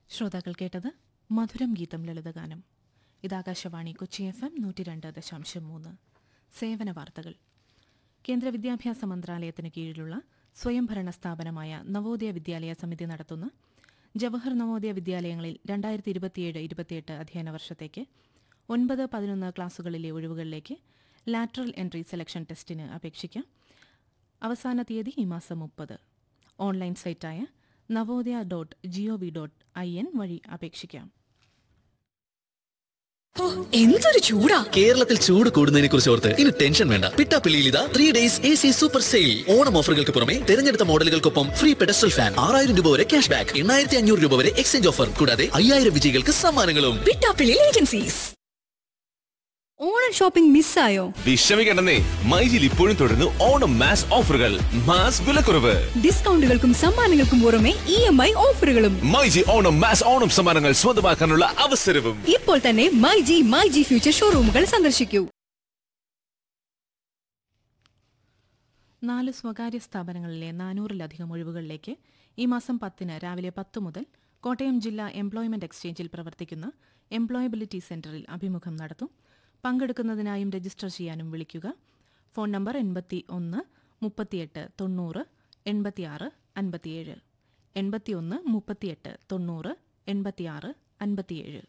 ശ്രോതാക്കൾ കേട്ടത് മധുരം ഗീതം ലളിതഗാനം ഇത് ആകാശവാണി കൊച്ചി എഫ് എം നൂറ്റി രണ്ട് ദശാംശം മൂന്ന് സേവന വാർത്തകൾ കേന്ദ്ര വിദ്യാഭ്യാസ മന്ത്രാലയത്തിന് കീഴിലുള്ള സ്വയംഭരണ സ്ഥാപനമായ നവോദയ വിദ്യാലയ സമിതി നടത്തുന്ന ജവഹർ നവോദയ വിദ്യാലയങ്ങളിൽ രണ്ടായിരത്തി ഇരുപത്തിയേഴ് ഇരുപത്തിയെട്ട് അധ്യയന വർഷത്തേക്ക് ഒൻപത് പതിനൊന്ന് ക്ലാസുകളിലെ ഒഴിവുകളിലേക്ക് ലാറ്ററൽ എൻട്രി സെലക്ഷൻ ടെസ്റ്റിന് അപേക്ഷിക്കാം അവസാന തീയതി ഈ മാസം മുപ്പത് ഓൺലൈൻ സൈറ്റായ Navodaya dot G O V dot I N വഴി അപേക്ഷിക്കാം ഓ, എന്തൊരു ചൂടാ കേരളത്തിൽ ചൂട് കൂടുന്നതിനെ കുറിച്ച് ഓർത്ത് ഇനി ടെൻഷൻ വേണ്ട പിട്ടാപ്പിള്ളിയിൽ ഇതാ three days A C super sale Onam ഓഫറുകൾക്ക് പുറമെ തിരഞ്ഞെടുത്ത മോഡലുകൾക്കൊപ്പം ഫ്രീ പെഡസ്റ്റൽ ഫാൻ ആറായിരം രൂപ വരെ ക്യാഷ് ബാക്ക് എണ്ണായിരത്തി അഞ്ഞൂറ് രൂപ വരെ എക്സ്ചേഞ്ച് ഓഫർ കൂടാതെ അയ്യായിരം വിജയികൾക്ക് സമ്മാനങ്ങളും പിട്ടാപ്പിള്ളി ഏജൻസീസ് ഓണം ഷോപ്പിംഗ് മിസ്സായോ വിഷമിക്കണ്ടെന്നേ മൈജിൽ ഇപ്പോഴും തുടരുന്നു ഓണം മാസ് ഓഫറുകൾ മാസ് വിലക്കുറവ് ഡിസ്കൗണ്ടുകൾക്കും സമ്മാനങ്ങൾക്കും പുറമെ ഇ എം ഐ ഓഫറുകളും മൈജി ഓണം മാസ് ഓണം സമ്മാനങ്ങൾ സ്വന്തമാക്കാനുള്ള അവസരവും ഇപ്പോൾ തന്നെ my G my G future ഷോറൂമുകൾ സന്ദർശിക്കൂ നാല് സ്വകാര്യ സ്ഥാപനങ്ങളിലെ നാനൂറിലധികം ഒഴിവുകളിലേക്ക് ഈ മാസം പത്തിന് രാവിലെ പത്ത് മുതൽ കോട്ടയം ജില്ലാ എംപ്ലോയ്മെന്റ് എക്സ്ചേഞ്ചിൽ പ്രവർത്തിക്കുന്ന എംപ്ലോയബിലിറ്റി സെന്ററിൽ അഭിമുഖം നടത്തും പങ്കെടുക്കുന്നതിനായും രജിസ്റ്റർ ചെയ്യാനും വിളിക്കുക ഫോൺ നമ്പർ എൺപത്തി ഒന്ന് മുപ്പത്തിയെട്ട് തൊണ്ണൂറ് എൺപത്തിയാറ് അൻപത്തിയേഴ് എൺപത്തിയൊന്ന് മുപ്പത്തിയെട്ട് തൊണ്ണൂറ് എൺപത്തിയാറ് അൻപത്തിയേഴ്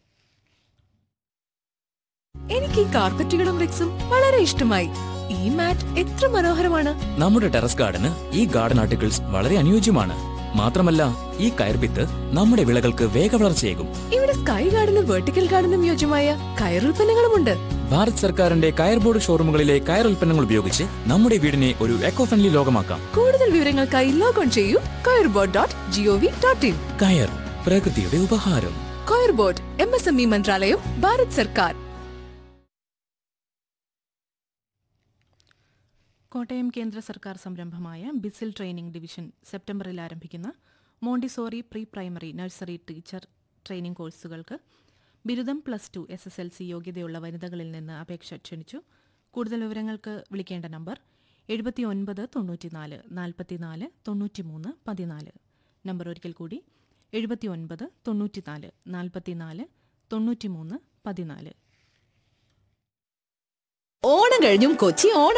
എനിക്ക് ഈ കാർപ്പറ്റുകളും റിക്സും വളരെ ഇഷ്ടമായി ഈ മാറ്റ് എത്ര മനോഹരമാണ് നമ്മുടെ ടെറസ് ഗാർഡന് ഈ ഗാർഡൻ ആർട്ടിക്കിൾസ് വളരെ അനുയോജ്യമാണ് മാത്രമല്ല ഈ കയർപിത്ത് നമ്മുടെ വിളകൾക്ക് വേഗവളർച്ചയേകും ഇവിടെ സ്കൈ ഗാർഡനും വെർട്ടിക്കൽ ഗാർഡനും യോജ്യമായ കയറുൽപ്പന്നങ്ങളുമുണ്ട് ഭാരത് സർക്കാരിന്റെ കയർ ബോർഡ് ഷോറൂമുകളിലെ കയർ ഉൽപ്പന്നങ്ങൾ ഉപയോഗിച്ച് നമ്മുടെ വീടിനെ ഒരു എക്കോ ഫ്രണ്ട്ലി ലോകമാക്കാം കൂടുതൽ വിവരങ്ങൾക്കായി ലോഗോൺ ചെയ്യൂ coir board dot G O V dot in കയർ പ്രകൃതിയുടെ ഉപഹാരം coir board M S M E മന്ത്രാലയം ഭാരത് സർക്കാർ കോട്ടയം കേന്ദ്ര സർക്കാർ സംരംഭമായ ബിസിൽ ട്രെയിനിംഗ് ഡിവിഷൻ സെപ്റ്റംബറിൽ ആരംഭിക്കുന്ന Montessori pre primary nursery teacher training കോഴ്സുകൾക്ക് ബിരുദം plus two S S L C യോഗ്യതയുള്ള വനിതകളിൽ നിന്ന് അപേക്ഷ ക്ഷണിച്ചു കൂടുതൽ വിവരങ്ങൾക്ക് വിളിക്കേണ്ട നമ്പർ എഴുപത്തി ഒൻപത് തൊണ്ണൂറ്റിനാല് നാൽപ്പത്തിനാല് തൊണ്ണൂറ്റിമൂന്ന് പതിനാല് നമ്പർ ഒരിക്കൽ കൂടി എഴുപത്തി ഒൻപത് തൊണ്ണൂറ്റിനാല് നാൽപ്പത്തിനാല് തൊണ്ണൂറ്റിമൂന്ന് പതിനാല് ഓണം കഴിഞ്ഞും കൊച്ചി ഓണം